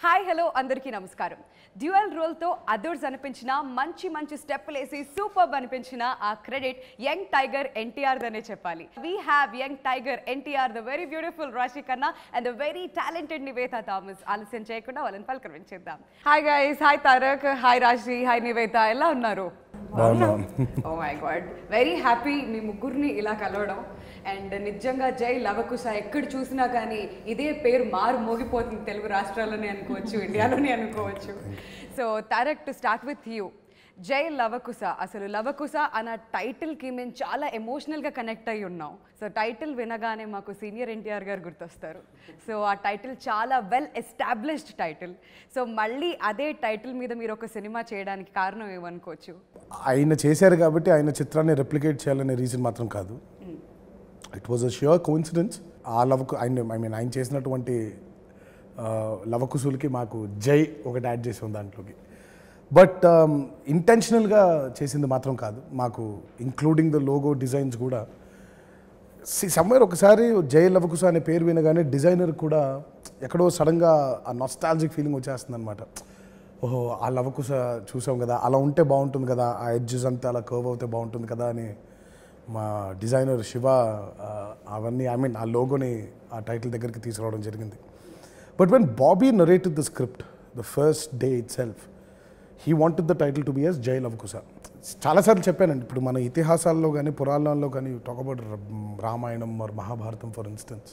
Hi hello అందరికీ నమస్కారం dual రోల్తో others అనిపించిన మంచి మంచి స్టెప్పులు వేసి సూపర్ అనిపించిన ఆ క్రెడిట్ యంగ్ టైగర్ ఎన్టీఆర్ దనే చెప్పాలి we have young tiger NTR the very beautiful Rashi Khanna and the very talented Nivetha Thomas ఆలస్యం చేయకుండా వాళ్ళని పలకరించేద్దాం hi guys hi Tarak hi Rashi hi Nivetha ఎలా ఉన్నారు బాగున్నాం oh my god very happy మీ ముగ్గురిని ఇలా కలవడం అండ్ నిజంగా జై లవకుశ ఎక్కడ చూసినా కానీ ఇదే పేరు మారు మోగిపోతుంది తెలుగు రాష్ట్రాల్లోనే అనుకోవచ్చు ఇండియాలోనే అనుకోవచ్చు so Tarak to start with you జై లవకుశ అసలు లవకుశ అన్న టైటిల్కి మేము చాలా ఎమోషనల్గా కనెక్ట్ అయి ఉన్నాం సో టైటిల్ వినగానే మాకు సీనియర్ ఎన్టీఆర్ గారు గుర్తొస్తారు సో ఆ టైటిల్ చాలా వెల్ ఎస్టాబ్లిష్డ్ టైటిల్ సో మళ్ళీ అదే టైటిల్ మీద మీరు ఒక సినిమా చేయడానికి కారణం ఏమనుకోవచ్చు ఆయన చేశారు కాబట్టి ఆయన చిత్రాన్ని రెప్లికేట్ చేయాలనే రీజన్ మాత్రం కాదు it was a sure coincidence ఆ లవకు ఆయన ఐ మీన్ ఆయన చేసినటువంటి ఆ, లవకుశులకి మాకు జై ఒకటి యాడ్ చేసాం దాంట్లోకి బట్ ఇంటెన్షనల్గా చేసింది మాత్రం కాదు మాకు ఇంక్లూడింగ్ ద లోగో డిజైన్స్ కూడా సమ్వేర్ ఒకసారి జై లవకుశ అనే పేరు వినగానే డిజైనర్ కూడా ఎక్కడో సడన్గా ఆ నొస్టాలజిక్ ఫీలింగ్ వచ్చేస్తుంది అనమాట ఓహో ఆ లవకుశ చూసాం కదా అలా ఉంటే బాగుంటుంది కదా ఆ ఎడ్జెస్ అంతా అలా కర్వ్ అవుతే బాగుంటుంది కదా అని మా డిజైనర్ శివ ఆ, అవన్నీ ఐ మీన్ ఆ లోగోని ఆ టైటిల్ దగ్గరికి తీసుకురావడం జరిగింది but when Bobby narrated the script the first day it self he wanted the title to B S జై లవకుశ చాలాసార్లు చెప్పానండి ఇప్పుడు మన ఇతిహాసాల్లో కానీ పురాణాల్లో కానీ talk about Ramayanam or Mahabharatam for instance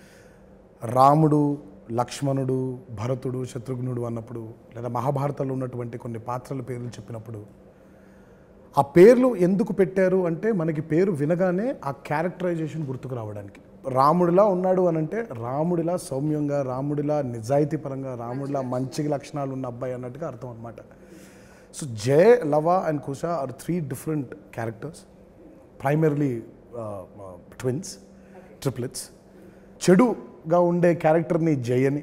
రాముడు లక్ష్మణుడు భరతుడు శత్రుఘ్నుడు అన్నప్పుడు లేదా మహాభారతంలో ఉన్నటువంటి కొన్ని పాత్రల పేర్లు చెప్పినప్పుడు ఆ పేర్లు ఎందుకు పెట్టారు అంటే మనకి పేరు వినగానే ఆ క్యారెక్టరైజేషన్ గుర్తుకు రావడానికి రాముడిలా ఉన్నాడు అని అంటే రాముడిలా సౌమ్యంగా రాముడిలా నిజాయితీ పరంగా రాముడిలా మంచి లక్షణాలు ఉన్న అబ్బాయి అన్నట్టుగా అర్థం అనమాట so Jaya Lava and Kusha are three different characters primarily twins triplets చెడుగా ఉండే క్యారెక్టర్ని జయని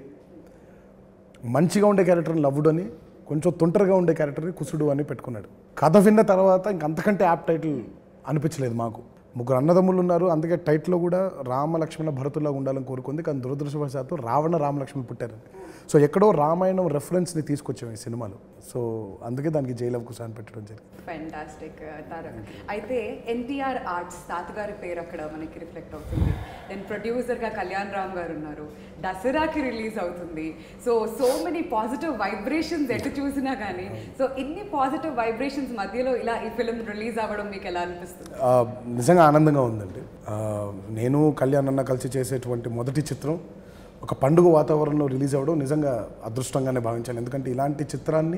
మంచిగా ఉండే క్యారెక్టర్ని లవ్వుడు అని కొంచెం తొంటరిగా ఉండే క్యారెక్టర్ని కుసుడు అని పెట్టుకున్నాడు కథ విన్న తర్వాత ఇంక అంతకంటే యాప్ టైటిల్ అనిపించలేదు మాకు ముగ్గురు అన్నదమ్ములు ఉన్నారు అందుకే టైటిల్లో కూడా రామ లక్ష్మణ భరతులా ఉండాలని కోరుకుంది కానీ దురదృష్టవశాత్తు రావణ రామ లక్ష్మణ పుట్టారు సో ఎక్కడో రామాయణం రెఫరెన్స్ని తీసుకొచ్చాం ఈ సినిమాలో సో అందుకే దానికి జైలవ్ కుసా అని పెట్టడం జరిగింది ఫెంటాస్టిక్ తారక్ అయితే ఎన్టీఆర్ ఆర్ట్స్ తాతగారి పేరు అక్కడ మనకి రిఫ్లెక్ట్ అవుతుంది దెన్ ప్రొడ్యూసర్గా కళ్యాణ్ రామ్ గారు ఉన్నారు దసరాకి రిలీజ్ అవుతుంది so so many positive vibrations ఎటు చూసినా కానీ సో ఇన్ని పాజిటివ్ వైబ్రేషన్స్ మధ్యలో ఇలా ఈ ఫిలిం రిలీజ్ అవ్వడం మీకు ఎలా అనిపిస్తుంది ఆ, నిజంగా ఆనందంగా ఉందండి ఆ, నేను కళ్యాణ్ అన్న కలిసి చేసేటువంటి మొదటి చిత్రం ఒక పండుగ వాతావరణంలో రిలీజ్ అవ్వడం నిజంగా అదృష్టంగానే భావించాను ఎందుకంటే ఇలాంటి చిత్రాన్ని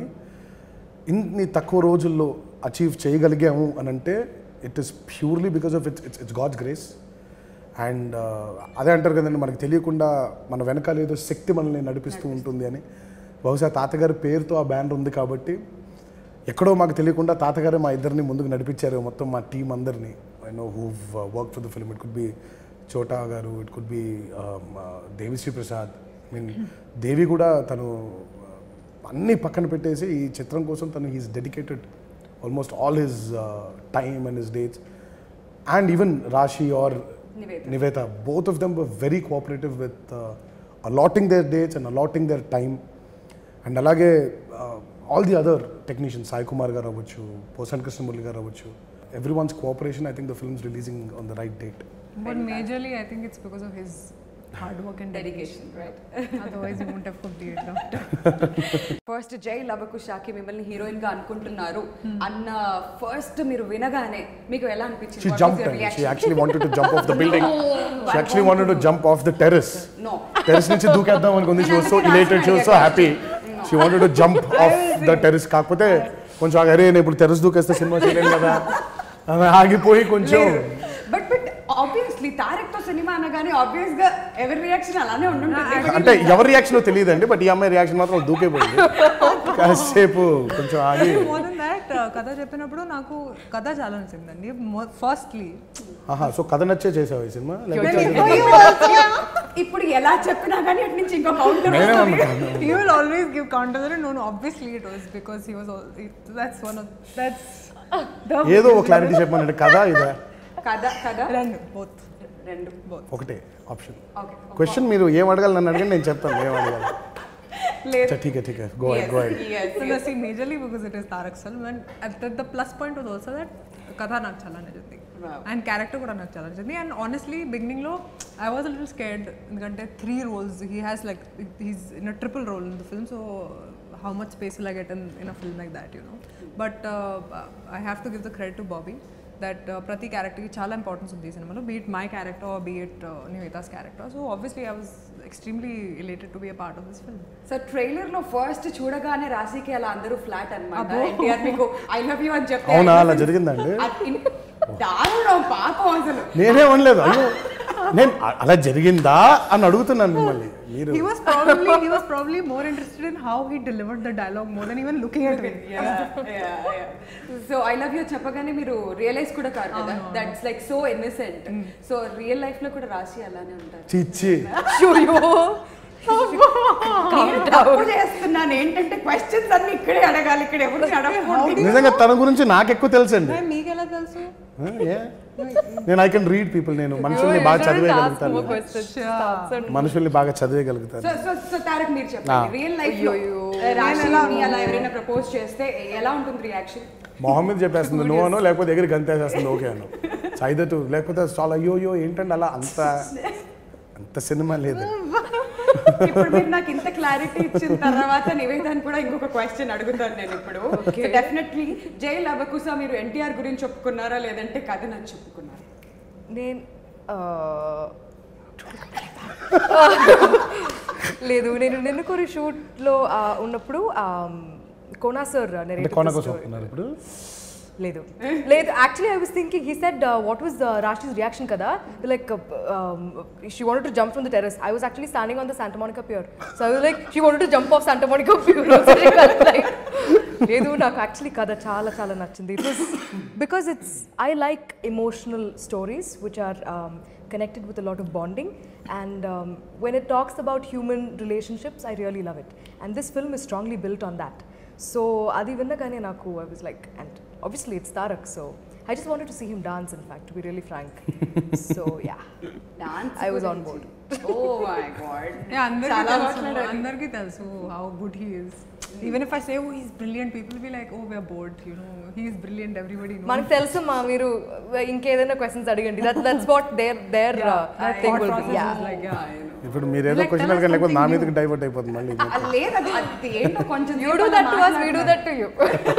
ఇన్ని తక్కువ రోజుల్లో అచీవ్ చేయగలిగాము అని అంటే it is purely because of it's it's it's god's grace and అదే అంటారు కదండి మనకు తెలియకుండా మన వెనకాల ఏదో శక్తి మనల్ని నడిపిస్తూ ఉంటుంది అని బహుశా తాతగారి పేరుతో ఆ బ్యానర్ ఉంది కాబట్టి ఎక్కడో మాకు తెలియకుండా తాతగారే మా ఇద్దరిని ముందుకు నడిపించారు మొత్తం మా టీం అందరినీ I know who work for the film it could be Chota గారు it could be Devi Sri Prasad I mean Devi కూడా తను uh, అన్నీ పక్కన పెట్టేసి ఈ చిత్రం కోసం తను he's dedicated almost all his time and his dates and even Rashi or Niveda. Niveta, both of them were very cooperative with uh, allotting their dates and allotting their time. And అలాగే all the other technicians Sai Kumar garu అవ్వచ్చు పోసన్ కృష్ణమురళి గారు అవ్వచ్చు everyone's cooperation I think the film's releasing on the right date But majorly, I think it's because of his hard work and dedication. Dedication right Otherwise, he won't have completed after. First Jai లవకుషాకి మిమ్మల్ని heroine గా అనుకుంటున్నారు అన్న first మీరు వినగానే మీకు ఎలా అనిపించింది she What was jump your she reaction? Actually wanted to jump off the building she actually wanted to jump off the terrace No. Terrace నుంచి దూకేద్దాం అనుకుంది she was so elated she was so happy she wanted to jump off the terrace కాకపోతే కొంచెం ఆగి, అరే నేను ఇప్పుడు terrace దూకేస్తే cinema చేయలేను కదా అని ఆగిపోయి కొంచెం బట్ బట్ ఆబ్వియస్లీ తారక్ తో సినిమా అనగానే ఆబ్వియస్ గా ఎవరి రియాక్షన్ అలానే ఉండుంటుంది అంటే ఎవరి రియాక్షన్ తెలియదండి బట్ ఈ అమ్మాయి రియాక్షన్ మాత్రం దూకేపోయింది కాసేపు కొంచెం ఆగి More than that, uh, కథ చెప్పినప్పుడు నాకు కథ చాలా నచ్చిందండి ఫస్ట్లీ ఆహా సో కథ నచ్చే చేసావు ఈ సినిమా లేకపోతే ఇప్పుడు ఎలా చెప్పినా కానీ అటు నుంచి ఇంకో కౌంటర్ నేనే అనుకున్నాను he will always give counter no no obviously it was because he was all, it, that's one of that's the ఏదో ఒక క్లారిటీ చెప్పమనండి కథ ఇదా కథ కథ రెండు both రెండు ఒకటే ఆప్షన్ ఓకే క్వశ్చన్ మీరు ఏం అడగాలి నన్ను అడగండి నేను చెప్తాను ఏం అడగాలి లేదు. ठीक है ठीक है go ahead go ahead Yes, So yes. the see majorly because it is Tarak's film and at the, the plus point was also that కథ నాకు చాలా నచ్చింది Wow. అండ్ క్యారెక్టర్ కూడా నాకు చాలా నచ్చింది అండ్ ఆనెస్ట్లీ బిగినింగ్లో ఐ వాజ్ లిటిల్ స్కేర్డ్ ఎందుకంటే three roles he has like he's in a triple role in the film so how much space will I get in in a film like that you know but I have to give the credit to Bobby that ప్రతి క్యారెక్టర్కి చాలా importance ఉంది ఈ సినిమాలో be it my character be it Nivetha's character so obviously I was extremely related to be a part of this film so trailer లో first చూడగానే రాశికి అలా అందరూ ఫ్లాట్ అనమాట ఎన్టీఆర్ మీకు ఐ లవ్ యూ అని చెప్తే అవునా అలా జరిగిందండి అది ఇన్- దారుణం పాపం అసలు నేనే అనలేదు అయ్యో నేను అ- అలా జరిగిందా అని అడుగుతున్నాను మిమ్మల్ని మీరు He was probably he was probably more interested in how he delivered the dialogue more than even looking at me. So I love you చెప్పగానే మీరు రియలైజ్ కూడా కాదు కదా that's like so innocent so real life లో కూడా రాశి అలానే ఉంటారు చిచ్చి నేను తప్పు చేస్తున్నాను ఏంటంటే క్వశ్చన్స్ అన్ని ఇక్కడే అడగాలి ఇక్కడ ఎవరు అడగకూడదు నిజంగా తన గురించి నాకు ఎక్కువ తెలుసండి Hey, మీకు ఎలా తెలుసు ఆ, ఏ? నేను ఐ కెన్ రీడ్ పీపుల్ నేను మనుషుల్ని బాగా చదివేయగలుగుతాను మనుషుల్ని బాగా చదివేయగలుగుతాను సో సో సో తారక్ మీరు చెప్పండి రియల్ లైఫ్ లో రాశి అలా ఎవరైనా ప్రపోజ్ చేస్తే ఎలా ఉంటుంది రియాక్షన్ మొహమ్మద్ చెప్పేస్తుంది నువ్వు అను లేకపోతే ఎగిరి గంతేసేస్తుంది ఓకే అను చైదటు లేకపోతే చాలా అయ్యో అయ్యో ఏంటండి అలా అంత అంత సినిమా లేదు ఇప్పుడు మీరు నాకు ఇంత క్లారిటీ ఇచ్చిన తర్వాత నివేదాన్ని కూడా ఇంకొక క్వశ్చన్ అడుగుతాను నేను ఇప్పుడు డెఫినెట్లీ జై లవకుశ మీరు ఎన్టీఆర్ గురించి చెప్పుకున్నారా లేదంటే కథ నచ్చి చెప్పుకున్నారా నేను ఆ, లేదు నేను నిన్న కొన్ని షూట్లో ఉన్నప్పుడు కోనా సార్ అంటే కొన కోసం ఒప్పుకున్నారు ఇప్పుడు లేదు లేదు actually I was thinking he said what was Rashi's reaction కదా like she wanted to jump from the terrace I was actually standing on the Santa Monica pier so I was like she wanted to jump off Santa Monica pier లేదు నాకు actually కథ చాలా చాలా నచ్చింది it was because it's I like emotional stories which are connected with a lot of bonding and um, when it talks about human relationships i really love it and this film is strongly built on that so adi vinnagane naku i was like and obviously it's tarak so i just wanted to see him dance in fact to be really frank so yeah dance I was on board. Oh my god Yeah, అందరికీ చాలా తెలుసు మాట్లాడారు. అందరికీ తెలుసు how good he is. Even if I say, oh, he's brilliant, people will be like, oh, we're bored, you know, he is brilliant, everybody knows. మనకు తెలుసు మా మీరు ఇంకేదైనా క్వశ్చన్స్ అడగండి that that's what there there That thing thought will process be yeah is like, yeah. ఇప్పుడు మీరు ఏదో Like, question tell us అడగండి లేకపోతే నా something మీదకి డైవర్ట్ అయిపోతుంది మళ్ళీ ఇది. అది లేదు అది అది ఏంటో కొంచెం you do that to us we do that to you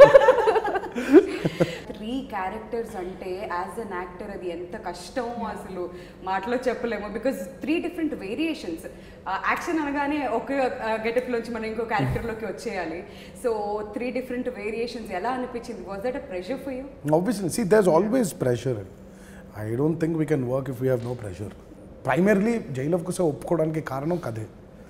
three characters అంటే యాజ్ అన్ యాక్టర్ అది ఎంత కష్టం అసలు మాటలో చెప్పలేము because three different variations action అనగానే ఒక గెటప్ లోంచి మనం ఇంకో క్యారెక్టర్లోకి వచ్చేయాలి సో త్రీ డిఫరెంట్ వేరియేషన్స్ ఎలా అనిపించింది was that a pressure for you Obviously, see, there's always pressure. I don't think we can work if we have no pressure. Primarily Jai Lava కోసం ఒప్పుకోవడానికి కారణం కదే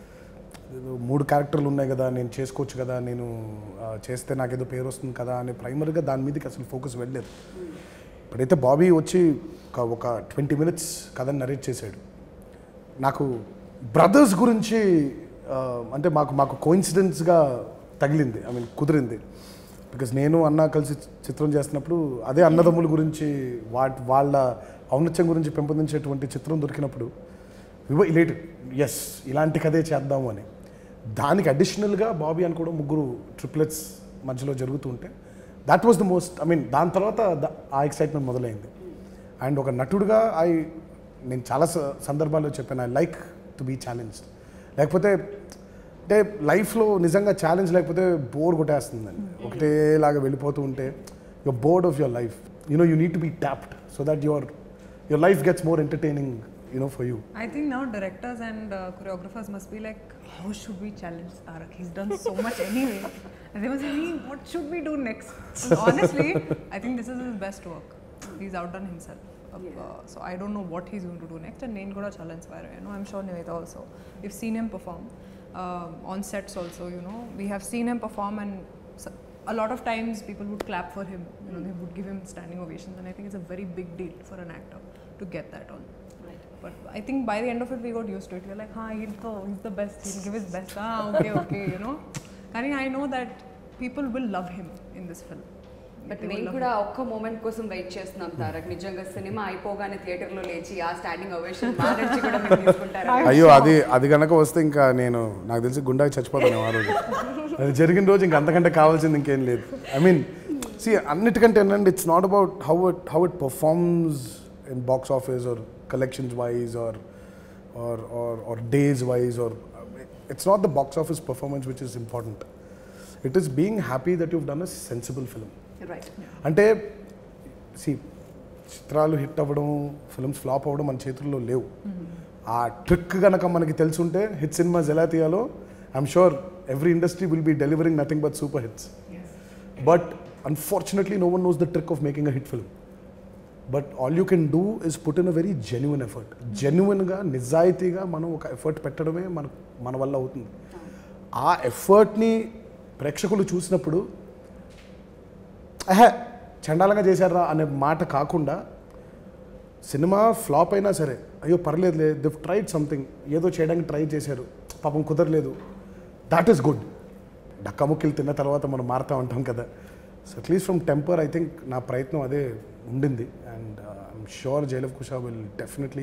ఏదో మూడు క్యారెక్టర్లు ఉన్నాయి కదా నేను చేసుకోవచ్చు కదా నేను ఆ, చేస్తే నాకేదో పేరు వస్తుంది కదా అని ప్రైమరీగా దాని మీదకి అసలు ఫోకస్ వెళ్ళలేదు ఇప్పుడైతే బాబీ వచ్చి ఒక ఒక ట్వంటీ మినిట్స్ కథని నరేట్ చేశాడు నాకు బ్రదర్స్ గురించి ఆ, అంటే మాకు మాకు కోయిన్సిడెన్స్గా తగిలింది ఐ మీన్ కుదిరింది బికాజ్ నేను అన్న కలిసి చిత్రం చేస్తున్నప్పుడు అదే అన్నదమ్ముల గురించి వాటి వాళ్ళ ఔన్నత్యం గురించి పెంపొందించేటువంటి చిత్రం దొరికినప్పుడు వివ ఇలేట్ ఎస్ ఇలాంటి కథే చేద్దాము అని దానికి అడిషనల్గా బాబీ అని కూడా ముగ్గురు ట్రిప్లెట్స్ మధ్యలో జరుగుతుంటే that was the most I mean దాని తర్వాత ద- ఆ ఎక్సైట్మెంట్ మొదలైంది అండ్ ఒక నటుడుగా ఐ నేను చాలా స- సందర్భాల్లో చెప్పాను I like to be challenged లేకపోతే అంటే లైఫ్లో నిజంగా ఛాలెంజ్ లేకపోతే బోర్ కొట్టేస్తుందండి ఒకటేలాగా వెళ్ళిపోతూ ఉంటే your board of your life you know you need to be tapped so that your your life gets more entertaining you know for you I think now directors and uh, choreographers must be like, how should we challenge Tarak? He's done so much anyway. And they must say, "Hey, what should we do next? And honestly, I think this is his best work. He's outdone himself. Uh, so I don't know what he's going to do next. And Nain Goda challenge by you know, I'm sure Niveta also. We've seen him perform um, on sets also. You know, we have seen him perform and. s- A lot of times people would clap for him, you know, they would give him standing ovations, and I think it's a very big deal for an actor to get that on. But I think by the end of it, we got used to it. We're like, "Huh, he's the he's the best. He'll give his best. Ah, okay, okay." You know, I mean, I know that people will love him in this film. But మేము కూడా ఒక్క moment కోసం wait చేస్తున్నాం తారక్ నిజంగా cinema అయిపోగానే theatre లో లేచి ఆ స్టాండింగ్ ఓవేషన్ మా నుంచి కూడా మీరు తీసుకుంటారా అయ్యో అది అది కనుక వస్తే ఇంకా నేను నాకు తెలిసి గుండాకి చచ్చిపోతాను ఆ రోజు అది జరిగిన రోజు ఇంకా అంతకంటే కావాల్సింది ఇంకేం లేదు ఐ మీన్ సి అన్నిటికంటే ఏంటంటే it's not about how it how it performs in box office or collections wise or or or or days wise or it's not the box office performance which is important it is being happy that you've done a sensible film right అంటే see చిత్రాలు hit అవ్వడం films flop అవ్వడం మన చేతుల్లో లేవు ఆ trick కనుక మనకి తెలుసుంటే హిట్ సినిమాస్ ఎలా తీయాలో I'm sure every industry will be delivering nothing but super hits but unfortunately no one knows the trick of making a hit film but all you can do is put in a very genuine effort జెన్యున్గా నిజాయితీగా మనం ఒక effort పెట్టడమే మన మన వల్ల అవుతుంది ఆ ఎఫర్ట్ని ప్రేక్షకులు చూసినప్పుడు అహే చండాలంగా చేశారా అనే మాట కాకుండా సినిమా ఫ్లాప్ అయినా సరే అయ్యో పర్లేదులే దివ్ ట్రైడ్ సంథింగ్ ఏదో చేయడానికి ట్రై చేశారు పాపం కుదరలేదు దాట్ ఈస్ గుడ్ డక్కముక్కిలు తిన్న తర్వాత మనం మారుతా ఉంటాం కదా so at least from Temper I think నా ప్రయత్నం అదే ఉండింది and I'm sure Jai Lava Kusa will definitely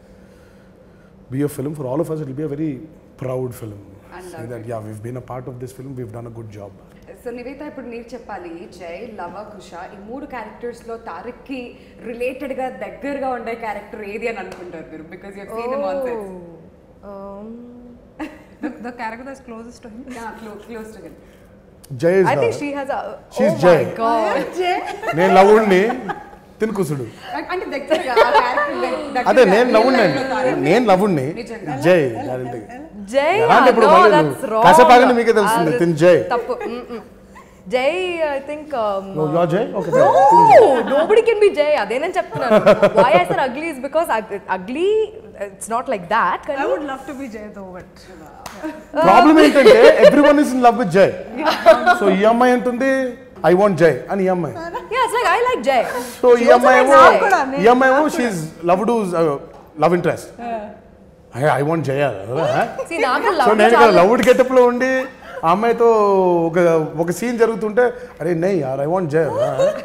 be a film for all of us it be a very proud film And that yeah we've been a part of this film we've done a good job so Nivetha ఇప్పుడు మీరు చెప్పాలి జై లవ కుష ఈ మూడు characters లో తారక్ కి related గా దగ్గరగా ఉండే క్యారెక్టర్ ఏది అని అనుకుంటారు మీరు because you seen him on sets Um, The, the character that's closest to him. Close to him Jai I think she has a. She's oh Jay. my god. నేను లవుడిని తినుకుసుడు అంటే దగ్గరగా ఆ character అదే దగ్గరగా నేను real లవుడిని life లో తారక్. నేను లవుడిని నిజంగా. జై గ్యారంటీ Jay, ఎలా అంటే ఇప్పుడు no, మళ్ళీ that's నువ్వు wrong. కాసేపాగండి మీకే తెలుస్తుంది, అది తిన్ Jay. తప్పు Mm, mm. Jay, I think. Um, నువ్వు yeah Jai okay no, nobody can be Jay. అదే నేను చెప్తున్నాను. Why I said ugly is because I- ugly, it's not like that. I కానీ would love to be Jay though, but problem ఏంటంటే every one is in love with Jai so ఈ అమ్మాయి అంటుంది I want జై అని ఈ అమ్మాయి Yeah, it's like I like Jay. So ఈ She also అమ్మాయి likes ఏమో Jay. కూడా, ఈ అమ్మాయి ఏమో she love do love interest I want Jaya See, నాకు సో love నేను చాలా- లవ్డ్ గెటప్ లో ఉండి ఆ అమ్మాయితో ఒక ఒక సీన్ జరుగుతుంటే అరే నై యార్ I want Jaya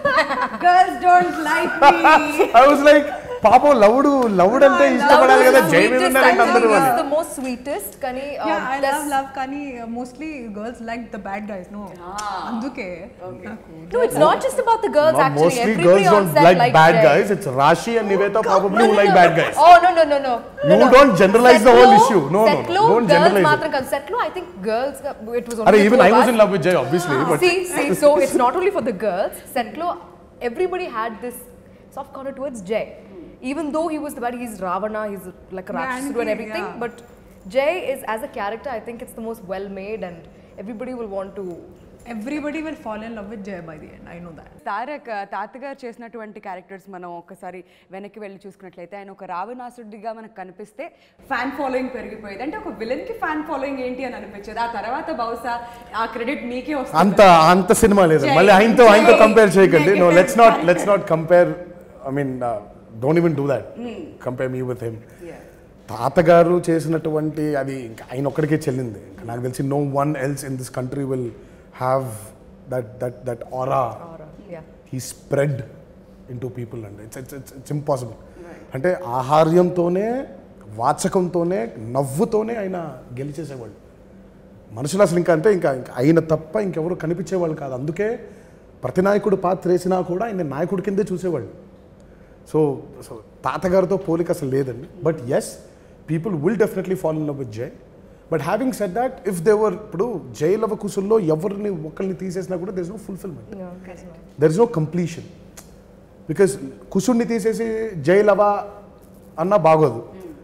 girls don't like me I was like పాపం లవ్డు లవ్డ్ అంటే ఇష్టపడాలి కదా జై మీద Sweetest ఉన్నారంటే అందరూ actually అని is the most sweetest కానీ um, yeah, I that's- love love Kani. Uh, mostly girls like the bad guys. No, అందుకే నాకు No, it's not just about the girls Not actually. mostly Everybody girls on don't set like likes bad Jay. guys. It's Rashi and Niveta probably No, who no, like no. bad guys. Oh no no no no. You don't generalize the whole issue. No, no, no. Setlo, Don't girls generalize it. మాత్రం కాదు. Setlo, I think girls. It was only Arey, the even two I of was us. in love with Jay, obviously. But See, see, so it's not only for the girls. Setlo, everybody had this soft corner towards Jay. Even though he was the bad, he's Ravana, he's like a Yeah, Rakshasudu and and he- everything. yeah. But Jay is, as a character, I think it's the most well made and everybody will want to. everybody will fall in love with Jay by the end. I know that. Tarak తాతగారు చేసినటువంటి characters మనం ఒక్కసారి వెనక్కి వెళ్ళి చూసుకున్నట్లయితే ఆయన ఒక రావణాసుడిగా మనకు కనిపిస్తే ఫ్యాన్ ఫాలోయింగ్ పెరిగిపోయేది అంటే ఒక విలన్ కి ఫ్యాన్ ఫాలోయింగ్ ఏంటి అని అనిపించేది ఆ తర్వాత బహుశా ఆ క్రెడిట్ మీకే వస్తుంది అంత అంత సినిమా లేదు Jay. మళ్ళీ ఆయనతో ఆయనతో Jay. కంపేర్ చేయకండి no Negative let's not character. Let's not compare I mean don't even do that compare me with him Yeah. తాతగారు చేసినటువంటి అది ఇంకా ఆయన ఒక్కడికే చెల్లింది ఇంకా నాకు తెలిసి no one else in this country will have that that that aura Or, uh, yeah. He spread in to people అండి it's it's it's it's impossible అంటే ఆహార్యంతోనే వాచకంతోనే నవ్వుతోనే ఆయన గెలిచేసేవాళ్ళు మనుషులు అసలు ఇంకా అంటే ఇంకా ఇంకా ఆయన తప్ప ఇంకెవరు కనిపించేవాళ్ళు కాదు అందుకే ప్రతి నాయకుడు పాత్ర వేసినా కూడా ఆయన నాయకుడి కిందే చూసేవాళ్ళు సో సో తాతగారితో పోలిక అసలు లేదండి but as people will definitely follow in love with Jai but having set that if they were ఇప్పుడు జై లవ కుసుల్లో ఎవరిని ఒకరిని తీసేసినా కూడా there is no fulfillment Yeah, that's right. There is no completion because కుసుడిని తీసేసి జై లవ అన్నా బాగోదు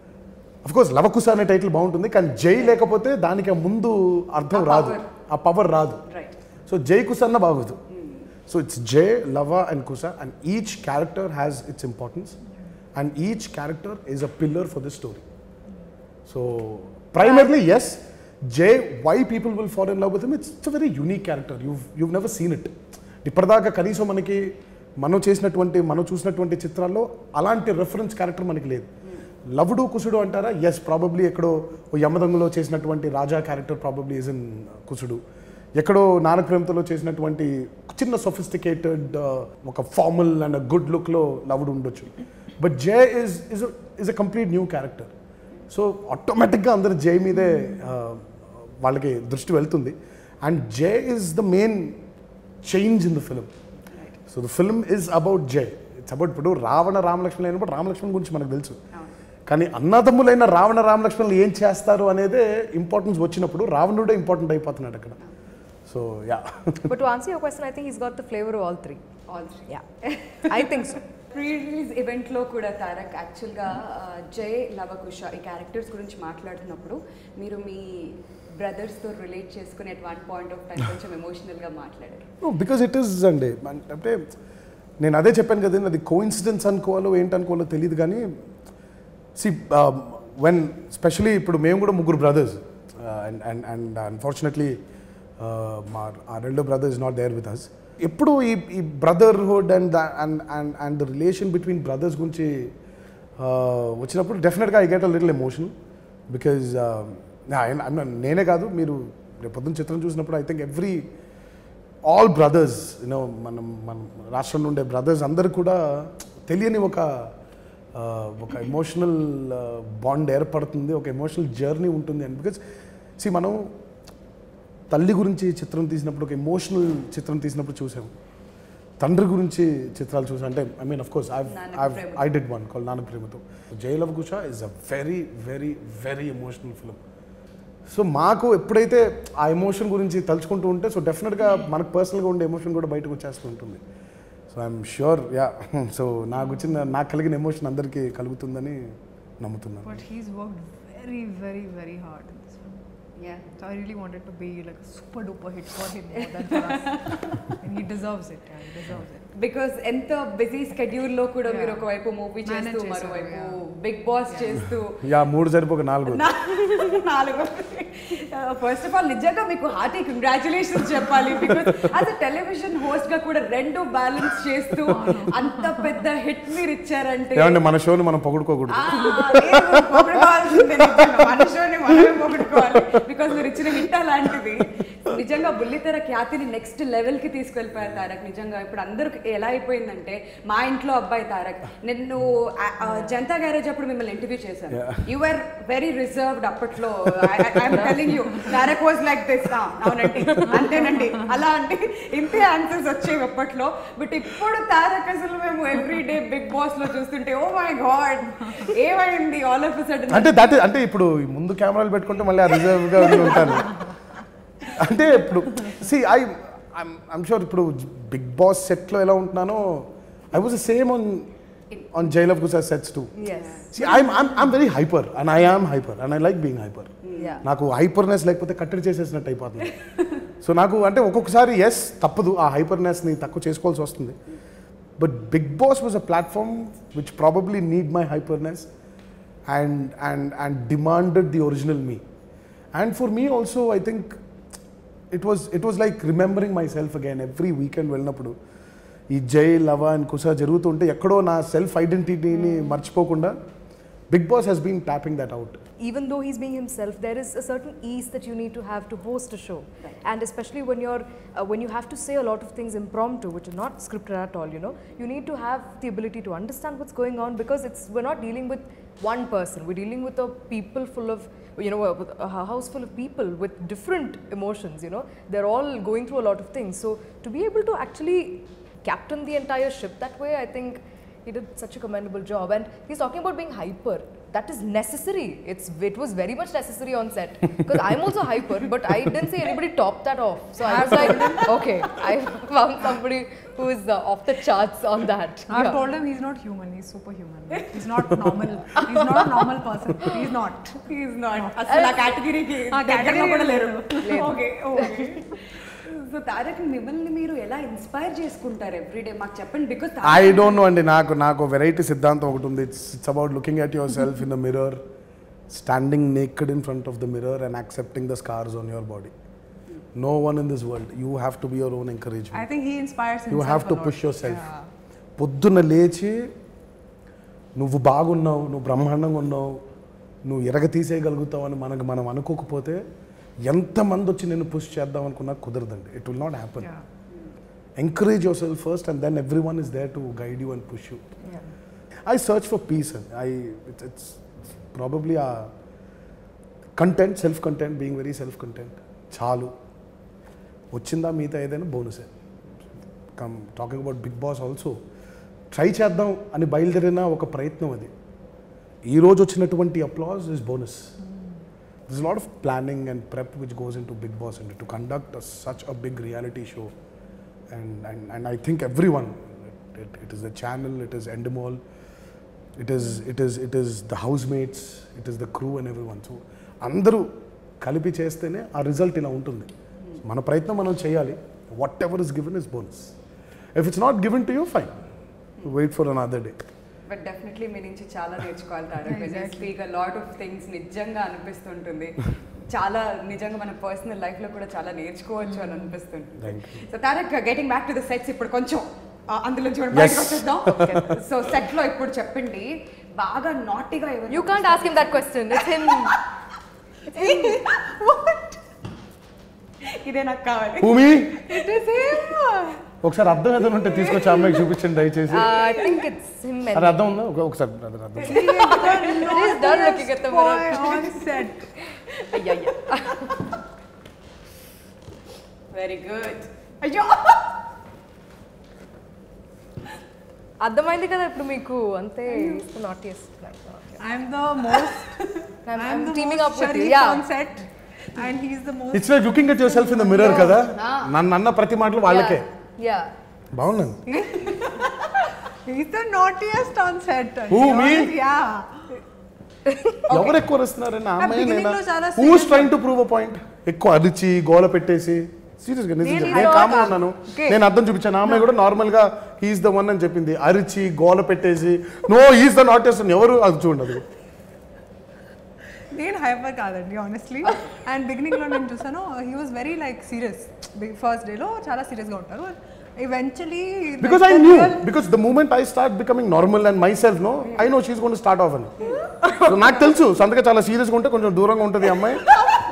అఫ్ కోర్స్ లవకుశ అనే టైటిల్ బాగుంటుంది కానీ జై లేకపోతే దానికి ఆ ముందు అర్థం ఆ రాదు power. ఆ పవర్ రాదు రైట్ సో జై కుశ అన్న బాగోదు so it's Jai Lava and Kusha and each character has its importance and each character is a pillar for the story so primarily as Jai people will fall in love with it's it's very unique character you you never seen it ఇప్పటిదాకా కనీసం మనకి మనం చేసినటువంటి మనం చూసినటువంటి చిత్రాల్లో అలాంటి reference character మనకి లేదు లవుడు కుసుడు అంటారా ఎస్ ప్రాబబ్లీ ఎక్కడో ఓ యమదంగులో చేసినటువంటి Raja character probably is in కుసుడు ఎక్కడో నానక ప్రేమతలో చేసినటువంటి చిన్న సొఫిస్టికేటెడ్ ఒక ఫార్మల్ అండ్ గుడ్ లుక్లో లవ్డ్ ఉండొచ్చు but Jai is is is a complete new character so ఆటోమేటిక్గా అందరు జై మీదే uh, వాళ్ళకి దృష్టి వెళ్తుంది and Jai is the main change in the film so the film is about Jai it's about ఇప్పుడు రావణ రామలక్ష్మణ్ అయినప్పుడు రామలక్ష్మణ్ గురించి మనకు తెలుసు కానీ అన్నదమ్ములైన రావణ రామలక్ష్మణులు ఏం చేస్తారు అనేదే ఇంపార్టెన్స్ వచ్చినప్పుడు రావణుడే ఇంపార్టెంట్ అయిపోతున్నాడు అక్కడ so yeah But to answer your question, I think he's got the flavor of all three. All three Yeah, I think so. Pre release ఈవెంట్లో కూడా తారక్ యాక్చువల్గా జై లవకుశ ఈ క్యారెక్టర్స్ గురించి మాట్లాడుతున్నప్పుడు మీరు మీ బ్రదర్స్తో రిలేట్ చేసుకుని at one point of time కొంచెం ఎమోషనల్గా మాట్లాడారు బికాజ్ ఇట్ ఈస్ అండి అంటే నేను అదే చెప్పాను కదండి అది కోఇన్సిడెన్స్ అనుకోవాలో ఏంటనుకోవాలో తెలియదు కానీ సి వెన్ స్పెషలీ ఇప్పుడు మేము కూడా ముగ్గురు brothers and and and unfortunately మా ఆ రెండో brother is not there with us ఎప్పుడు ఈ ఈ brotherhood and and and and the relation between brothers గురించి uh, వచ్చినప్పుడు డెఫినెట్గా I get a little emotion because నేనే కాదు మీరు రేపు పొద్దున్న చిత్రం చూసినప్పుడు I think every all brothers you know మనం మన రాష్ట్రంలో ఉండే బ్రదర్స్ అందరు కూడా తెలియని ఒక ఆ, ఒక ఎమోషనల్ బాండ్ ఏర్పడుతుంది ఒక ఎమోషనల్ జర్నీ ఉంటుంది అండ్ బికాజ్ సి మనం తల్లి గురించి చిత్రం తీసినప్పుడు ఒక ఎమోషనల్ చిత్రం తీసినప్పుడు చూసాం తండ్రి గురించి చిత్రాలు చూసాం అంటే ఐ మీన్ అఫ్ కోర్స్ నాన్నకు ప్రేమతో. ఐ డిడ్ వన్ కాల్ నాన్న ప్రేమతో Jai Lava Kusa is a very very very emotional film so మాకు ఎప్పుడైతే ఆ ఎమోషన్ గురించి తలుచుకుంటూ ఉంటే సో డెఫినెట్గా మనకు పర్సనల్గా ఉండే ఎమోషన్ కూడా బయటకు వచ్చేస్తూ ఉంటుంది so I'm sure yeah so నాకు వచ్చిన నాకు కలిగిన ఎమోషన్ అందరికీ కలుగుతుందని నమ్ముతున్నాను But he's worked very, very, very hard in this film. Yeah So I really wanted to be like a super duper hit for him more than for us. and he deserves it, yeah, he deserves it. Because ఎంత busy స్కెడ్యూల్లో కూడా Yeah. మీరు ఒకవైపు movie Manage చేస్తూ చేశారు, మరోవైపు yeah. Bigg Boss చేస్తూ yeah మూడు సరిపోక నాలుగు నాలుగు ఫస్ట్ ఆఫ్ ఆల్ నిజంగా మీకు హార్టీ కంగ్రాచులేషన్స్ చెప్పాలి because as a television host గా కూడా రెండు బ్యాలెన్స్ చేస్తూ అంత పెద్ద హిట్ మీరు ఇచ్చారంటే ఏమంటే మన షోని మనం పొగుడుకోకూడదు ఆ, లేదు, పొగడుకోవాల్సిందే నిజంగా. మనుషుల్ని మనమే పొగుడుకోవాలి బికాస్ మీరు ఇచ్చిన హిట్ అలాంటిది నిజంగా బుల్లితెర ఖ్యాతిని నెక్స్ట్ లెవెల్ కి తీసుకెళ్ళిపోయారు తారక్ నిజంగా ఇప్పుడు అందరికి ఎలా అయిపోయిందంటే మా ఇంట్లో అబ్బాయి తారక్ నేను ఆ, ఆ, జనతా గ్యారేజ్ అప్పుడు మిమ్మల్ని ఇంటర్వ్యూ చేశాను యు ఆర్ వెరీ రిజర్వ్డ్ అప్పట్లో I'm telling you Tarak was like this అవునండి అంతేనండి అలా అంటే ఇంతే ఆన్సర్స్ వచ్చేవి అప్పట్లో బట్ ఇప్పుడు తారక్ అసలు మేము ఎవ్రీ డే బిగ్ బాస్ లో చూస్తుంటే ఓ మై గాడ్ ఏమైంది ఆల్ ఆఫ్ సడన్ అంటే దట్ అంటే ఇప్పుడు ఈ ముందు కెమెరాలు పెట్టుకుంటే మళ్ళీ ఆ రిజర్వ్గా ఉండి ఉంటాను అంటే ఇప్పుడు సి ఐ ఐమ్ షూర్ ఇప్పుడు బిగ్ బాస్ సెట్లో ఎలా ఉంటున్నానో I was same on on జైల్ ఆఫ్ గుసా sets too Yes. I'm I'm very hyper and I am hyper and I like being hyper Yeah. నాకు హైపర్నెస్ లేకపోతే కట్టడి చేసేసినట్టు అయిపోతుంది సో నాకు అంటే ఒక్కొక్కసారి ఎస్ తప్పదు ఆ హైపర్నెస్ని తక్కువ చేసుకోవాల్సి వస్తుంది but Bigg Boss was a platform which probably need my hyperness and and and demanded the original me and for me also I think it was it was like remembering my self again every weekend వెళ్ళినప్పుడు ఈ జై Lava and కుసా జరుగుతుంటే ఎక్కడో నా self ఐడెంటిటీని మర్చిపోకుండా Bigg Boss he's been tapping that out even though he's being himself, there is a certain ease that you need to have to host a show, and especially when you're uh, when you have to say a lot of things impromptu, which are not scripted at all. You know, you need to have the ability to understand what's going on because it's we're not dealing with one person. We're dealing with a people full of you know a, with a house full of people with different emotions. You know, they're all going through a lot of things. So to be able to actually captain the entire ship that way, I think he did such a commendable job. And he's talking about being hyper. That is necessary. It's it was very much necessary on set because I'm also hyper, but I didn't see anybody top that off. So I was like, okay, I found somebody who is uh, off the charts on that. I've Yeah. told him he's not human, he's superhuman. He's not normal. he's not a normal person. He's not. Is not అసలు ఆ కేటగిరీకి ఆ దగ్గరలో కూడా లేరు category okay okay so Tarak మిమ్మల్ని మీరు ఎలా ఇన్స్పైర్ చేసుకుంటారు ఎవ్రీడే మాకు చెప్పండి బికాస్ ఐ డోంట్ నో అండి నాకు నాకు వెరైటీ సిద్ధాంతం ఒకటి ఉంది it's it's about looking at your self in the mirror standing naked in front of the mirror and accepting the scars on your body no one in this world you have to be your own I encouragement think he inspires himself. You have to a lot. Push your self Yeah. పొద్దున్న లేచి నువ్వు బాగున్నావు నువ్వు బ్రహ్మాండంగా ఉన్నావు నువ్వు ఎరగ తీసేయగలుగుతావు అని మనకు మనం అనుకోకపోతే ఎంతమంది వచ్చి నేను పుష్ చేద్దాం అనుకున్నా కుదరదండి it will not happen Yeah. Encourage your self first and then every one is there to guide you and push you I search for peace and I it's it's probably ఆ content self content being very self content చాలు వచ్చిందా మిగతా ఏదైనా బోనసే come talking about Bigg Boss also try చేద్దాం అని బయలుదేరిన ఒక ప్రయత్నం అది ఈ రోజు వచ్చినటువంటి applause is bonus this lot of planning and prep which goes in to Bigg Boss and to conduct such a big reality show and and and I think every one it it is the channel it is Endemol it is it is it is the housemates it is the crew and every one so అందరూ కలిపి చేస్తేనే ఆ result ఇలా ఉంటుంది మన ప్రయత్నం మనం చేయాలి whatever is given is bonus if it's not given to you fine wait for another day but definitely మీ నుంచి చాలా నేర్చుకోవాలి Tarak speak a lot of things నిజంగా అనిపిస్తుంటుంది చాలా నిజంగా మన పర్సనల్ లైఫ్ లో కూడా చాలా నేర్చుకోవచ్చు అని అనిపిస్తుంటుంది Thank so Tarak getting back to the sets ఇప్పుడు కొంచెం ఆ, అందులో చూడండి బయటకు Yes. వచ్చేద్దాం సో సెట్ లో ఇప్పుడు చెప్పండి బాగా నాటిగా ఎవరు You can't ask him that question. It's him. ఇదే నాకు కావాలి భూమి ఇట్ ఇస్ హిమ్ ఒకసారి అర్థం ఏదైనా ఉంటే తీసుకొచ్చి ఆ అమ్మాయికి చూపించండి దయచేసి Uh, I think it's him. అది అర్థం ఉందా ఒక- ఒకసారి అది అర్థం He's done looking at the mirror. on set. Yeah, yeah. Very good అయ్యో అర్థమైంది కదా ఇప్పుడు మీకు అంతే నాట్ ఎస్ I'm the most. I'm, I'm I'm the teaming most up with you. Sharif Yeah. on set, and he's the most. It's like looking at your self in the mirror కదా నన్ను అన్న ప్రతి మాటలు వాళ్ళకే Yeah. బాగున్నాను He's the naughtiest on set. to Who, be me? honest, Yeah. ఎవరు ఎక్కువ వస్తున్నారని ఆ అమ్మాయి beginning నేనా లో చాలా who's serious trying to prove a point ఎక్కువ అరిచి గోల పెట్టేసి సీరియస్ గా నిజం నేను చెప్పు. నేను ఇలా కామ్గా కాదు. ఉన్నాను Okay. నేను అర్థం చూపించాను ఆ అమ్మాయి కూడా నార్మల్ గా హీస్ ద వన్ అని చెప్పింది అరిచి గోల పెట్టేసి నో హీస్ ద నాట్ అని ఎవరు అది చూడండి అది నేను హైపర్ కాదండి ఆనెస్ట్లీ అండ్ బిగినింగ్ లో నేను చూసాను he was very like serious first డేలో చాలా సీరియస్ గా ఉంటారు eventually because I knew because the moment I start becoming normal and my self no I know she's gone start off అని So నాకు తెలుసు సంతగా చాలా సీరియస్గా ఉంటే కొంచెం దూరంగా ఉంటుంది ఈ అమ్మాయి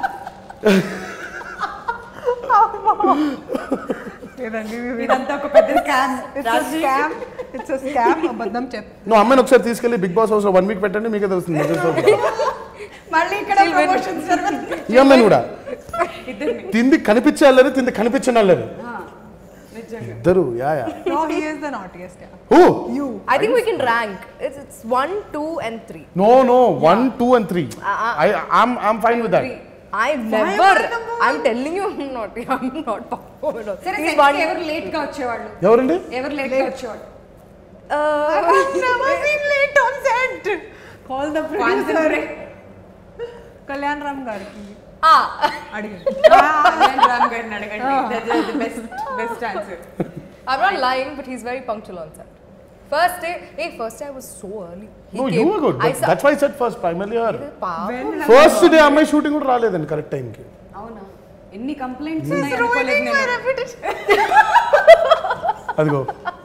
లేదండి ఇదంతా ఒక పెద్ద scam it's scam it's scam అబద్ధం చెప్ నువ్వు అమ్మాయిని ఒకసారి తీసుకెళ్ళి బిగ్ బాస్ హౌస్ లో వన్ వీక్ పెట్టండి మీకే తెలుస్తుంది మళ్ళీ ఇక్కడ ప్రమోషన్స్ జరుగుతుంది ఈ అమ్మాయిని కూడా ఇద్దరిని తింది కనిపించాలని తింది కనిపించనాలని ఆ, నిజంగా ఇద్దరు yeah yeah no he is the naughtiest oh you I think we can rank. It's, it's one, two, and three. No no one two and three I I'm I'm fine with that I've Why never. am I number I'm telling you, I'm not. I'm not power. సరే He's set one. కి ఎవరు late గా వచ్చేవాళ్ళు ఎవరండి ఎవరు late గా వచ్చేవాళ్ళు Uh, never been late on set call the producer Concentrate. Kalyan Ram గారికి ah. అడిగాను కళ్యాణ్ రామ్ గారిని అడగండి best best answer I'm not lying, but he's very punctual on set. First day, hey, first day I was so early. He no you came- వర్ good I saw. That's why set first primarily or Pa- first day అమ్మాయి shooting కూడా రాలేదండి correct టైంకి అవునా ఎన్ని complaints ఉన్నాయి అనుకోలేదు నేను అదిగో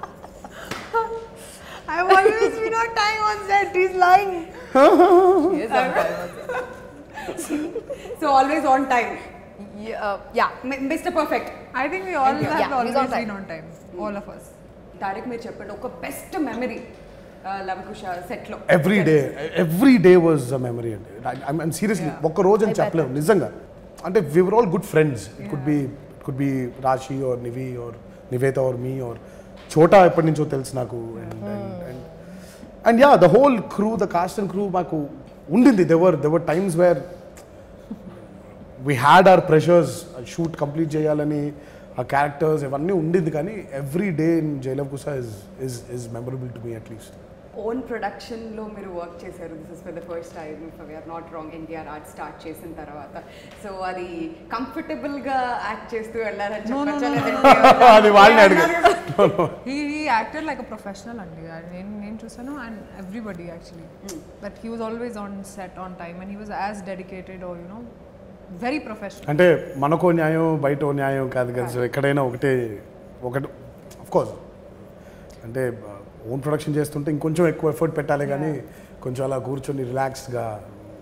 I have always been on time on set. He's lying. He is on time on set. So always on time Yeah, uh, yeah. Mister perfect I think we all Yeah, have he's always on time. been on time. All of us. Tarak మీరు చెప్పండి ఒక best memory Lavakusa set లో every day every day was a memory అండి I'm seriously ఒక్క రోజు అని చెప్పలేము నిజంగా అంటే we were all good friends it could be could be Raashi or Nivi or Nivetha or me or Chota ఎప్పటి నుంచో తెలుసు నాకు and and yeah the whole crew the cast and crew మాకు ఉండింది there were there were times where we had hour pressures shoot complete చేయాలని ఆ characters ఇవన్నీ ఉండింది కానీ every day in Jai Lava Kusa is is is memorable to me at least own production లో మీరు work చేశారు this is for the first time if we're not wrong NTR Art start చేసిన తర్వాత సో అది కంఫర్టబుల్ గా యాక్ట్ చేస్తూ వెళ్ళారని No, no, చెప్పొచ్చా no, no, లేదంటే అది వాళ్ళని అడిగారు He, he acted like a professional అండి నేను నేను చూసాను and everybody actually but he was always on set on time and he was as dedicated oh you know very professional అంటే మనకో న్యాయం బయట న్యాయం కాదు కదా సో ఎక్కడైనా ఒకటే ఒకటి కోర్స్ అంటే ఓన్ ప్రొడక్షన్ చేస్తుంటే ఇంకొంచెం ఎక్కువ ఎఫర్ట్ పెట్టాలి కానీ కొంచెం అలా కూర్చొని రిలాక్స్డ్గా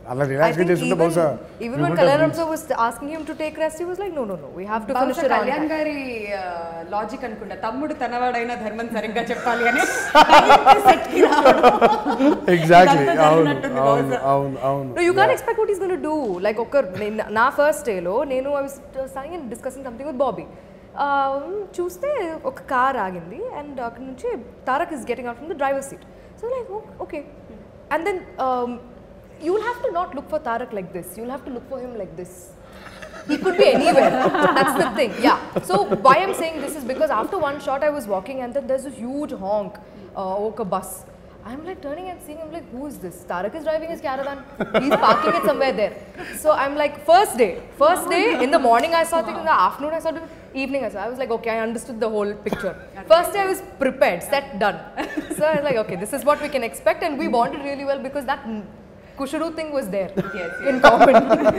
అలా I రిలాక్స్గా think చేస్తుంటే even, బహుశా even we when would have Kalyan reached. Ramsa was asking him to take rest, he was like, no, no, no, we have to finish బహుశా it on కళ్యాణ్ time. గారి లాజిక్ అనుకుంటా తమ్ముడు తనవాడైనా ధర్మం సరిగ్గా చెప్పాలి అని సెట్ కి రావడం ఎగ్జాక్ట్లీ ఇదంతా అవును జరిగినట్టుంది అవును బహుశా. అవును అవును No, you can't expect what he's going to do. Like, okay, నేను- నా ఫస్ట్ డేలో నేను I was staying and discussing something with Bobby చూస్తే ఒక కార్ ఆగింది అండ్ అక్కడ నుంచి Tarak is getting out from the driver seat so like okay and then you will have to not look for Tarak like this you will have to look for him like this He could be anywhere. That's the thing. Yeah. So why I'm saying this is because after one shot I was walking and then there's a huge honk, uh, okay, bus. I'm like turning and seeing. I'm like, who is this? Tarak is driving his caravan. He's parking it somewhere there. So I'm like, first day, first day in the morning I saw things. In the afternoon I saw it. Evening I saw. I was like, okay, I understood the whole picture. First day I was prepared, set, done. So I was like, okay, this is what we can expect, and we bonded really well because that. Kushuru thing was there Yes, in common.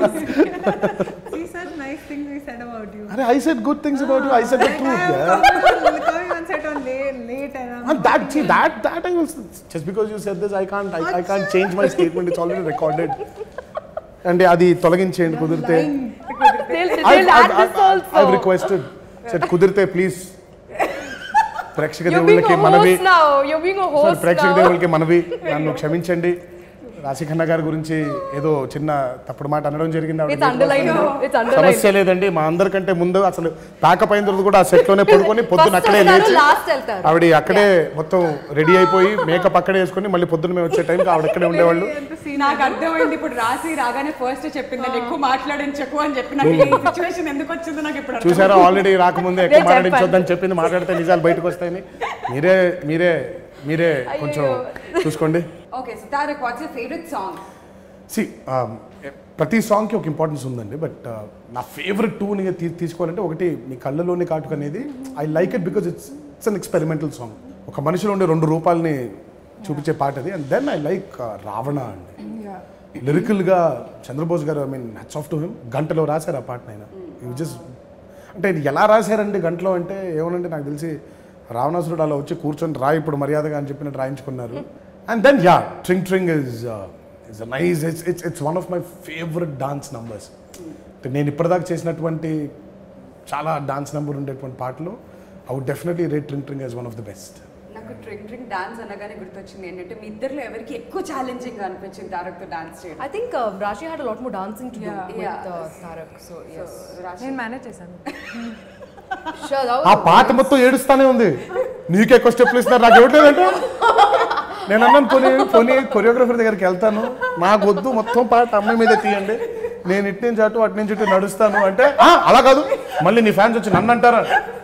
See such nice things we said about you. అరే I said good things about you I said the Like, truth I am coming, coming on set on late, late and I'm And that, see, that, that I will, just because you said this, I can't, I, I can't change my statement. It's already recorded. అంటే అది తొలగించేయండి కుదిరితే they'll, I've, they'll add I've, this I've, I've also. requested. Said కుదిరితే please ప్రేక్షక You're being దేవుళ్ళకి a మనవి host now. You're being a sir host ప్రేక్షక now. దేవుళ్ళకి మనవి నన్ను క్షమించండి రాశిఖన్న గారి గురించి ఏదో చిన్న తప్పుడు మాట అనడం జరిగింది ఆవిడ It's underlined. It's underlined. సమస్య లేదండి మా అందరికంటే ముందు అసలు తాకపోయిన తర్వాత కూడా ఆ సెట్ లోనే పడుకొని పొద్దున First అక్కడే వస్తారు, లేచి last వెళ్తారు. ఆవిడ అక్కడే మొత్తం రెడీ అయిపోయి మేకప్ అక్కడే వేసుకొని మళ్ళీ పొద్దున మేము వచ్చే టైంకి ఆవిడ అక్కడే ఉండేవాళ్ళు నాకు అర్థమైంది ఇప్పుడు రాసి రాగానే ఫస్ట్ చెప్పింది "నేను ఎక్కువ మాట్లాడించకు అని చెప్పి నాకు ఈ సిచ్యువేషన్ ఎందుకు వచ్చిందో నాకు ఇప్పుడు అర్థం. చూసారా ఆల్రెడీ రాకముందే ఎక్కువ నేను మాట్లాడించొద్దని చెప్పింది మాట్లాడితే నిజాలు బయటకు వస్తాయని మీరే మీరే మీరే కొంచెం చూసుకోండి okay so Tarak what's your favourite song see ప్రతి సాంగ్కి ఒక ఇంపార్టెన్స్ ఉందండి బట్ నా ఫేవరెట్ టూని తీ తీసుకోవాలంటే ఒకటి మీ కళ్ళలోని కాటుక అనేది I like it because it's it's an experimental song ఒక మనిషిలో ఉండే రెండు రూపాయలని చూపించే పాట అది and then I like Ravana అండి లిరికల్గా చంద్రబోస్ గారు I mean hats off to him గంటలో రాశారు ఆ పాటను ఆయన జస్ట్ అంటే ఇది ఎలా రాశారండి గంటలో అంటే ఏమనంటే నాకు తెలిసి రావణాసురుడు అలా వచ్చి కూర్చొని రా ఇప్పుడు మర్యాదగా అని చెప్పినట్టు రాయించుకున్నారు and then yeah tring tring is is nice it's it's it's one of my favourite dance numbers నేను ఇప్పటిదాకా చేసినటువంటి చాలా డాన్స్ నెంబర్ ఉండేటువంటి పాటలు I would definitely rate tring tring as one of the best నాకు ట్రింగ్ ట్రింగ్ డాన్స్ అనగానే గుర్తొచ్చింది ఏంటంటే మీ ఇద్దరిలో ఎవరికి ఎక్కువ ఛాలెంజింగ్ అనిపించింది తారక్తో డాన్స్ చేయడం I think uh, Rashi had a lot more dancing to do Yeah. with Yeah. uh, Tarak. So yes. రాశి నేను మేనేజ్ చేశాను Sure, that ఆ was పాట మొత్తం ఏడుస్తానే ఉంది నీకు ఎక్కువ స్టెప్లు ఇస్తున్నారు నాకు ఇవ్వట్లేదంటే నేను అన్నాను పోనీ పోనీ కొరియోగ్రఫర్ దగ్గరికి వెళ్తాను నాకు వద్దు మొత్తం పాట అమ్మాయి మీద తీయండి నేను ఇటు నుంచి అటు అటు నుంచి ఇటు నడుస్తాను అంటే "ఆ, అలా కాదు మళ్ళీ నీ ఫ్యాన్స్ వచ్చి నన్ను అంటారా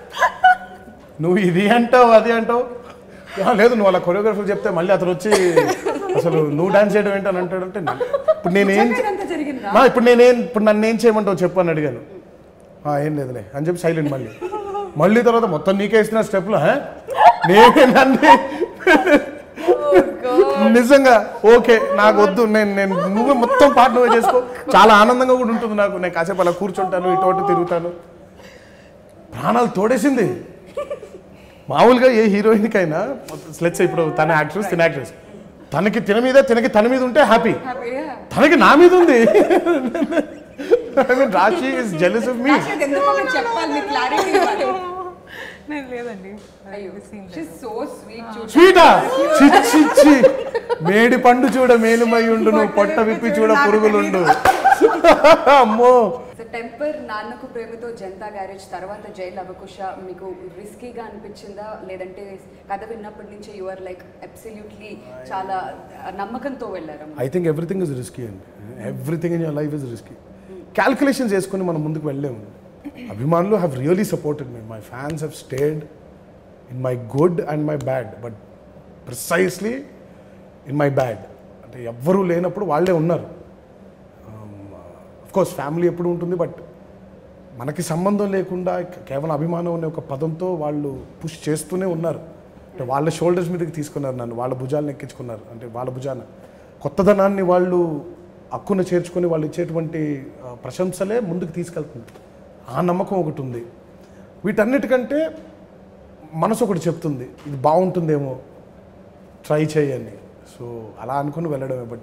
నువ్వు ఇది అంటావు అది అంటావు "ఆ, లేదు నువ్వు అలా కొరియోగ్రఫర్ చెప్తే మళ్ళీ అతను వచ్చి అసలు నువ్వు డాన్స్ చేయడం ఏంటని అంటాడు అంటే ఇప్పుడు నేనేం చే- ఇదంతా జరిగిందా నా ఇప్పుడు నేనేం ఇప్పుడు నన్ను ఏం చేయమంటావు చెప్పు అని అడిగాను "ఆ, ఏం లేదులే అని చెప్పి సైలెంట్ మళ్ళీ మళ్ళీ తర్వాత మొత్తం నీకే ఇస్తున్న స్టెప్లు నేనే నన్ను నిజంగా ఓకే నాకు వద్దు నేను నేను నువ్వే మొత్తం పాట నువ్వే చేసుకో చాలా ఆనందంగా కూడా ఉంటుంది నాకు నేను కాసేపు అలా కూర్చుంటాను ఇటు అటు తిరుగుతాను ప్రాణాలు తోడేసింది మామూలుగా ఏ హీరోయిన్కైనా లెట్స్ ఇప్పుడు తన యాక్ట్రెస్ తిన యాక్ట్రెస్ తనకి తిన మీద తినకి తన మీద ఉంటే హ్యాపీ హ్యాపీగా తనకి నా మీద ఉంది I mean Raashi is jealous of me Raashi అది ఎందుకో మీరు చెప్పాలి మీరు క్లారిటీ ఇవ్వాలి నేను లేదండి అయ్యో షీస్ సో స్వీట్ చూడు స్వీటా చిచ్చి చి మేడి పండు చూడ మేలుమై ఉండు నువ్వు పొట్ట విప్పి చూడ పురుగులుండు అమ్మో సో టెంపర్ నాన్నకు ప్రేమతో జనతా గ్యారేజ్ తర్వాత జై లవకుశ మీకు రిస్కీగా అనిపించిందా లేదంటే కథ విన్నప్పటి నుంచి యు ఆర్ లైక్ అబ్సల్యూట్లీ చాలా నమ్మకంతో వెళ్ళారు I think everything is risky అండి everything in your life is risky calculations చేసుకుని మనం ముందుకు వెళ్ళలేము అభిమానులు have really supported me my fans have stayed in my good and my bad but precisely in my bad అంటే ఎవ్వరూ లేనప్పుడు వాళ్ళే ఉన్నారు కోర్స్ ఫ్యామిలీ ఎప్పుడు ఉంటుంది బట్ మనకి సంబంధం లేకుండా కేవలం అభిమానం అనే ఒక పదంతో వాళ్ళు పుష్ చేస్తూనే ఉన్నారు అంటే వాళ్ళ షోల్డర్స్ మీదకి తీసుకున్నారు నన్ను వాళ్ళ భుజాలను ఎక్కించుకున్నారు అంటే వాళ్ళ భుజాన కొత్తదనాన్ని వాళ్ళు హక్కును చేర్చుకొని వాళ్ళు ఇచ్చేటువంటి ఆ, ప్రశంసలే ముందుకు తీసుకెళ్తుంది ఆ నమ్మకం ఒకటి ఉంది వీటన్నిటికంటే మనసు ఒకటి చెప్తుంది ఇది బాగుంటుందేమో ట్రై చేయండి సో అలా అనుకుని వెళ్ళడమే but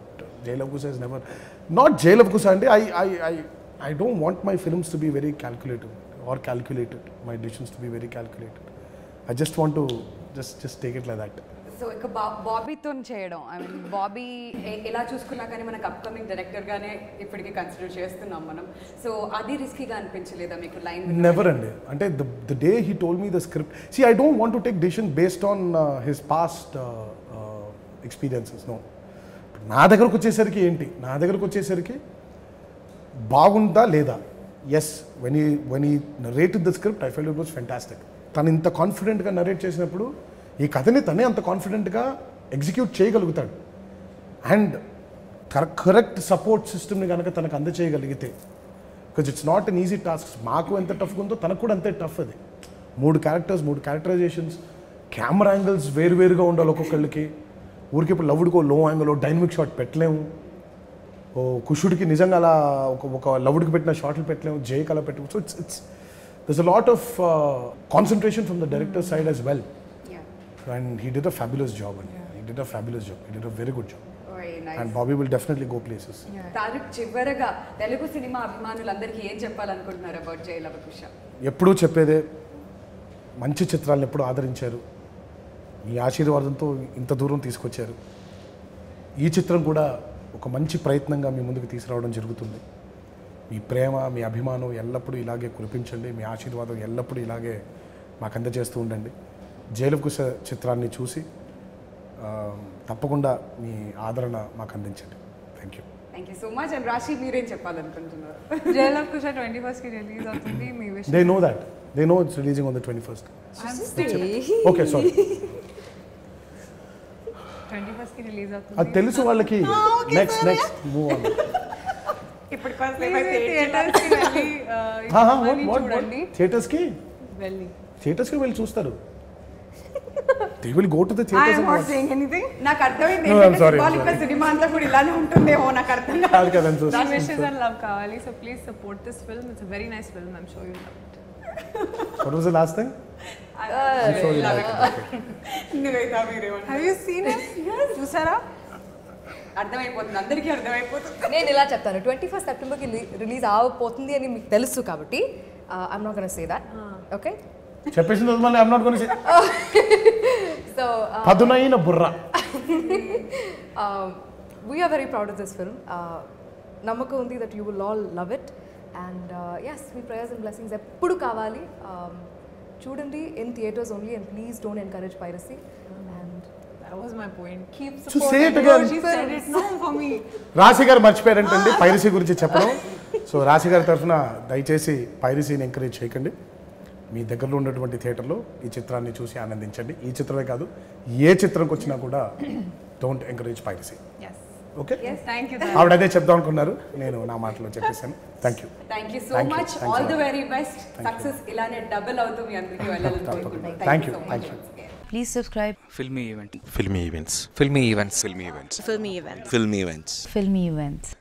Jai Lava Kusa is never not Jai Lava Kusa అంటే I I I I don't want my films to be very calculated or calculated my decisions to be very calculated I just want to just just take it like that so ఇక బా బాబీతో చేయడం I mean Bobby ఎ- ఎలా చూసుకున్నా కానీ మనకు upcoming డైరెక్టర్గానే ఇప్పటికీ consider చేస్తున్నాం మనం సో అది రిస్కీగా అనిపించలేదా మీకు లైన్ నెవర్ అండి అంటే the the day he told me the script see I don't want to take decision based on his past experiences no నా దగ్గరకు వచ్చేసరికి ఏంటి నా దగ్గరకు వచ్చేసరికి బాగుందా లేదా yes when he when he narrated the script I felt it was fantastic తను ఇంత కాన్ఫిడెంట్గా నరేట్ చేసినప్పుడు ఈ కథని తనే అంత కాన్ఫిడెంట్గా ఎగ్జిక్యూట్ చేయగలుగుతాడు అండ్ కరెక్ట్ సపోర్ట్ సిస్టమ్ని కనుక తనకు అందచేయగలిగితే because it's not an easy task మాకు ఎంత టఫ్గా ఉందో తనకు కూడా అంతే టఫ్ అది మూడు క్యారెక్టర్స్ మూడు క్యారెక్టరైజేషన్స్ కెమెరా యాంగిల్స్ వేరువేరుగా ఉండాలి ఒక్కొక్కళ్ళకి ఊరికి ఇప్పుడు లవ్డ్కో లో యాంగిల్ డైనమిక్ షాట్ పెట్టలేము ఓ కుషుడికి నిజంగా అలా ఒక ఒక లవ్డ్కి పెట్టిన షాట్లు పెట్టలేము జేక్ అలా పెట్టలేము so it's it's this a lot of concentration from the director side as well and he did a fabulous job అండి he did a fabulous job he did a very good job and Bobby will definitely go places Tariq చివరగా Telugu cinema అభిమానులందరికీ ఏం చెప్పాలనుకుంటున్నారు about జై లవకుశ ఎప్పుడూ చెప్పేదే మంచి చిత్రాలను ఎప్పుడు ఆదరించారు మీ ఆశీర్వాదంతో ఇంత దూరం తీసుకొచ్చారు ఈ చిత్రం కూడా ఒక మంచి ప్రయత్నంగా మీ ముందుకు తీసుకురావడం జరుగుతుంది మీ ప్రేమ మీ అభిమానం ఎల్లప్పుడూ ఇలాగే కురిపించండి మీ ఆశీర్వాదం ఎల్లప్పుడూ ఇలాగే మాకు అందజేస్తూ ఉండండి జైలు కుశ చిత్రాన్ని చూసి ఆ, తప్పకుండా మీ ఆదరణ మాకు అందించండి thank you thank you so much and Raashi మీరేం చెప్పాలనుకుంటున్నారు జై లవ్ కుష ట్వంటీ ఫస్ట్కి రిలీజ్ అవుతుంది మీ wish they know that they know it's releasing on the twenty first okay sorry twenty ఫస్ట్కి రిలీజ్ అవుతుంది అది తెలుసు వాళ్ళకి నెక్స్ట్ నెక్స్ట్ మూవ్ ఆన్ థియేటర్స్కి వెళ్ళి ఆ, ఇవన్నీ చూడండి థియేటర్స్కి వెళ్ళి థియేటర్స్కి వెళ్ళి చూస్తారు they will go to the theatres నాకు అర్థమైంది No, I'm ఏంటంటే sorry, I'm symbolic గా sorry. సినిమా అంతా కూడా ఇలానే ఉంటుందేమో నాకు అర్థం కాదు కాదు కదా I'm so Some sorry. wishes and love కావాలి so please support this film it's a very nice film I'm sure you love it What was the last thing? I'm sure you like it. Okay. నువ్వైతే మీరేమన్నా have you seen it చూసారా అర్థమైపోతుంది అందరికీ అర్థమైపోతుంది నేను ఇలా చెప్తాను ట్వంటీ ఫస్ట్ సెప్టెంబర్కి రిలీజ్ అవబోతుంది అని మీకు తెలుసు కాబట్టి I'm not gonna say that okay చెప్పేసిన తర్వాత మళ్ళీ ఐమ్ నాట్ గోన్ సో పదునైన బుర్ర we're very proud of this film నమ్మకం ఉంది that you will all love it and yes మీ ప్రేయర్స్ అండ్ బ్లెస్సింగ్స్ ఎప్పుడు కావాలి Um, చూడండి in theatres only and please don't encourage piracy and That was my point. Keep So supporting. say it again. No, she said it. No, for me. రాశి గారు మర్చిపోయారంటండి piracy గురించి చెప్పడం so రాశి గారి తరఫున దయచేసి పైరసీని ఎంకరేజ్ చేయకండి మీ దగ్గరలో ఉన్నటువంటి థియేటర్లో ఈ చిత్రాన్ని చూసి ఆనందించండి ఈ చిత్రమే కాదు ఏ చిత్రంకి వచ్చినా కూడా don't encourage piracy Yes. Okay Yes, thank you. ఆవిడ అదే చెప్దాం అనుకున్నారు నేను నా మాటలో చెప్పేశాను thank you thank you so Thank you. Much Thank all you. The very best success ఇలానే డబుల్ అవుతూ మీ అందరికీ వెళ్ళాలని కోరుకుంటున్నాను Thank thank you you. So Thank much you. Please subscribe. filmy event filmy events filmy events Filmy events. filmy events Filmy events.